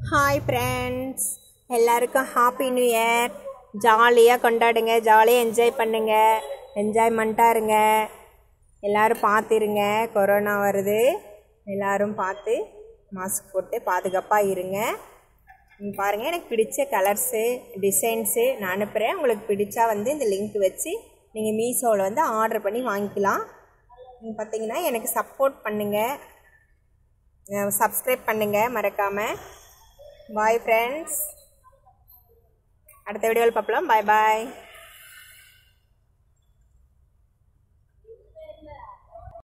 hi friends எல்லாருக்கும் happy new year ஜாலியாக கொண்டாடுங்க ஜாலியாக என்ஜாய் பண்ணுங்க என்ஜாய்மெண்ட்டாக இருங்க எல்லாரும் பார்த்துருங்க கொரோனா வருது எல்லாரும் பார்த்து மாஸ்க் போட்டு பாதுகாப்பாக இருங்க இங்க பாருங்கள் எனக்கு பிடிச்ச கலர்ஸு டிசைன்ஸு நான் அனுப்புகிறேன் உங்களுக்கு பிடிச்சா வந்து இந்த லிங்க் வச்சு நீங்கள் மீஷோவில் வந்து ஆர்டர் பண்ணி வாங்கிக்கலாம் நீங்கள் பார்த்தீங்கன்னா எனக்கு சப்போர்ட் பண்ணுங்கள் சப்ஸ்கிரைப் பண்ணுங்கள் மறக்காமல் பாய் ஃப்ரெண்ட்ஸ் அடுத்த வீடியோவில் பார்க்கலாம் பாய் பாய்